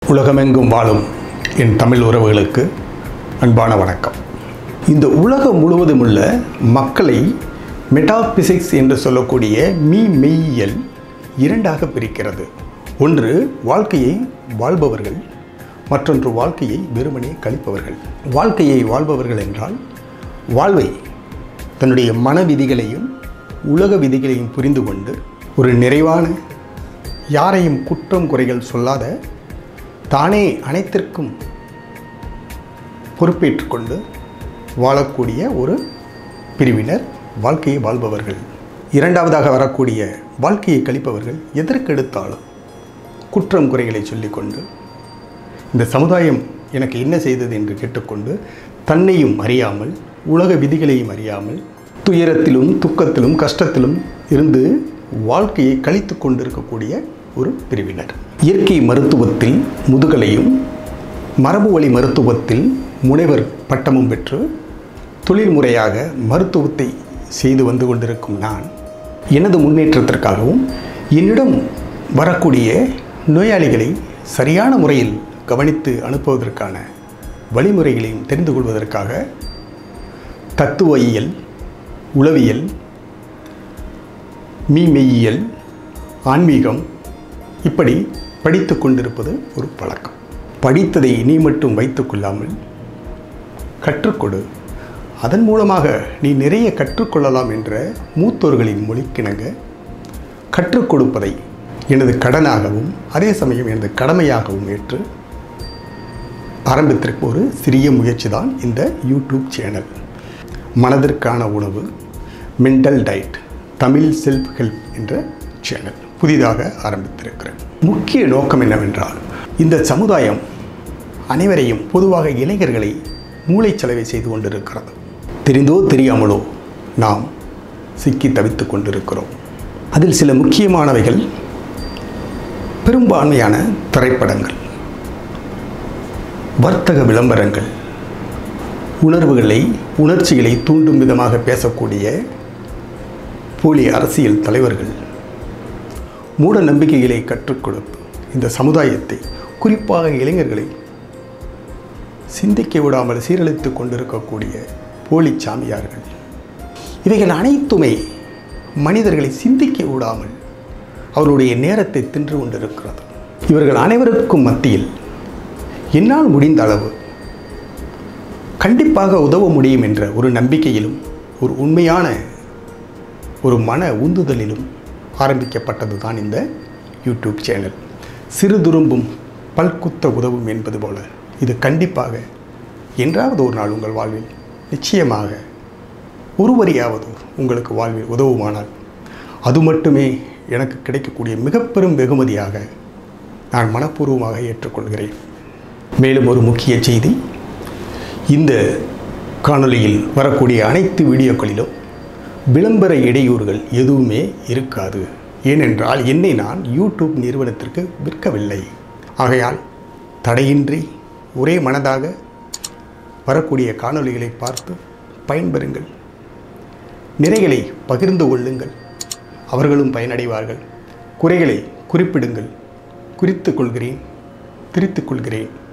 உலகமெங்கும் வாழும் என் தமிழ் உறவுகளுக்கு அன்பான வணக்கம் இந்த உலகம் முழுவதும் உள்ள மக்களை மெட்டாபிசிக்ஸ் என்று சொல்லக்கூடிய மீ மெய்யியல் இரண்டாக பிரிக்கிறது ஒன்று வாழ்க்கையை வாழ்பவர்கள் மற்றொன்று வாழ்க்கையை வெறுமனே கழிப்பவர்கள் வாழ்க்கையை வாழ்பவர்கள் என்றால் வாழ்வை தன்னுடைய மன விதிகளையும் உலக விதிகளையும் புரிந்து கொண்டு ஒரு நிறைவான யாரையும் குற்றம் குறைகள் சொல்லாத தானே அனைத்திற்கும் பொறுப்பேற்றுக்கொண்டு வாழக்கூடிய ஒரு பிரிவினர் வாழ்க்கையை வாழ்பவர்கள் இரண்டாவதாக வரக்கூடிய வாழ்க்கையை கழிப்பவர்கள் எதற்கெடுத்தாலும் குற்றம் குறைகளை சொல்லிக்கொண்டு இந்த சமுதாயம் எனக்கு என்ன செய்தது என்று கேட்டுக்கொண்டு தன்னையும் அறியாமல் உலக விதிகளையும் அறியாமல் துயரத்திலும் துக்கத்திலும் கஷ்டத்திலும் இருந்து வாழ்க்கையை கழித்து கொண்டிருக்கக்கூடிய ஒரு பிரிவினர் இயற்கை மருத்துவத்தில் முதுகலையும் மரபு வழி மருத்துவத்தில் முனைவர் பட்டமும் பெற்று தொழில்முறையாக மருத்துவத்தை செய்து வந்து கொண்டிருக்கும் நான் எனது முன்னேற்றத்திற்காகவும் என்னிடம் வரக்கூடிய நோயாளிகளை சரியான முறையில் கவனித்து அனுப்புவதற்கான வழிமுறைகளையும் தெரிந்து கொள்வதற்காக தத்துவயியல் உளவியல் மீமெய்யியல் ஆன்மீகம் இப்படி படித்து கொண்டிருப்பது ஒரு பழக்கம் படித்ததை நீ மட்டும் வைத்துக்கொள்ளாமல் கற்றுக்கொடு அதன் மூலமாக நீ நிறைய கற்றுக்கொள்ளலாம் என்ற மூத்தோர்களின் மொழிக்கிணங்க கற்றுக் கொடுப்பதை எனது கடனாகவும் அதே சமயம் எனது கடமையாகவும் ஏற்று ஆரம்பித்திருக்க ஒரு சிறிய முயற்சி தான் இந்த யூடியூப் சேனல் மனதிற்கான உணவு mental diet Tamil self help என்ற சேனல் புதிதாக ஆரம்பித்திருக்கிறேன் முக்கிய நோக்கம் என்னவென்றால் இந்த சமுதாயம் அனைவரையும் பொதுவாக இளைஞர்களை மூளைச்சலவை செய்து கொண்டிருக்கிறது தெரிந்தோ தெரியாமலோ நாம் சிக்கி தவித்து கொண்டிருக்கிறோம் அதில் சில முக்கியமானவைகள் பெரும்பான்மையான திரைப்படங்கள் வர்த்தக விளம்பரங்கள் உணர்வுகளை உணர்ச்சிகளை தூண்டும் விதமாக பேசக்கூடிய போலி அரசியல் தலைவர்கள் மூட நம்பிக்கைகளை கற்றுக் கொடுத்து இந்த சமுதாயத்தை குறிப்பாக இளைஞர்களை சிந்திக்க விடாமல் சீரழித்து கொண்டிருக்கக்கூடிய போலி சாமியார்கள் இவைகள் அனைத்துமே மனிதர்களை சிந்திக்க விடாமல் அவருடைய நேரத்தை தின்று கொண்டிருக்கிறது இவர்கள் அனைவருக்கும் மத்தியில் என்னால் முடிந்த அளவு கண்டிப்பாக உதவ முடியும் என்ற ஒரு நம்பிக்கையிலும் ஒரு உண்மையான ஒரு மன உந்துதலிலும் ஆரம்பிக்கப்பட்டது தான் இந்த யூடியூப் சேனல் சிறு துரும்பும் பல்குத்த உதவும் என்பது போல இது கண்டிப்பாக என்றாவது ஒரு நாள் உங்கள் வாழ்வில் நிச்சயமாக ஒருவரையாவது உங்களுக்கு வாழ்வில் உதவுமானால் அது மட்டுமே எனக்கு கிடைக்கக்கூடிய மிக பெரும் வெகுமதியாக நான் மனப்பூர்வமாக ஏற்றுக்கொள்கிறேன் மேலும் ஒரு முக்கிய செய்தி இந்த காணொளியில் வரக்கூடிய அனைத்து வீடியோக்களிலும் விளம்பர இடையூறுகள் எதுவுமே இருக்காது ஏனென்றால் என்னை நான் யூடியூப் நிறுவனத்திற்கு விற்கவில்லை ஆகையால் தடையின்றி ஒரே மனதாக வரக்கூடிய காணொளிகளை பார்த்து பயன்பெறுங்கள் நிறைகளை பகிர்ந்து கொள்ளுங்கள் அவர்களும் பயனடைவார்கள் குறைகளை குறிப்பிடுங்கள் குறித்து கொள்கிறேன் திரித்துக் கொள்கிறேன்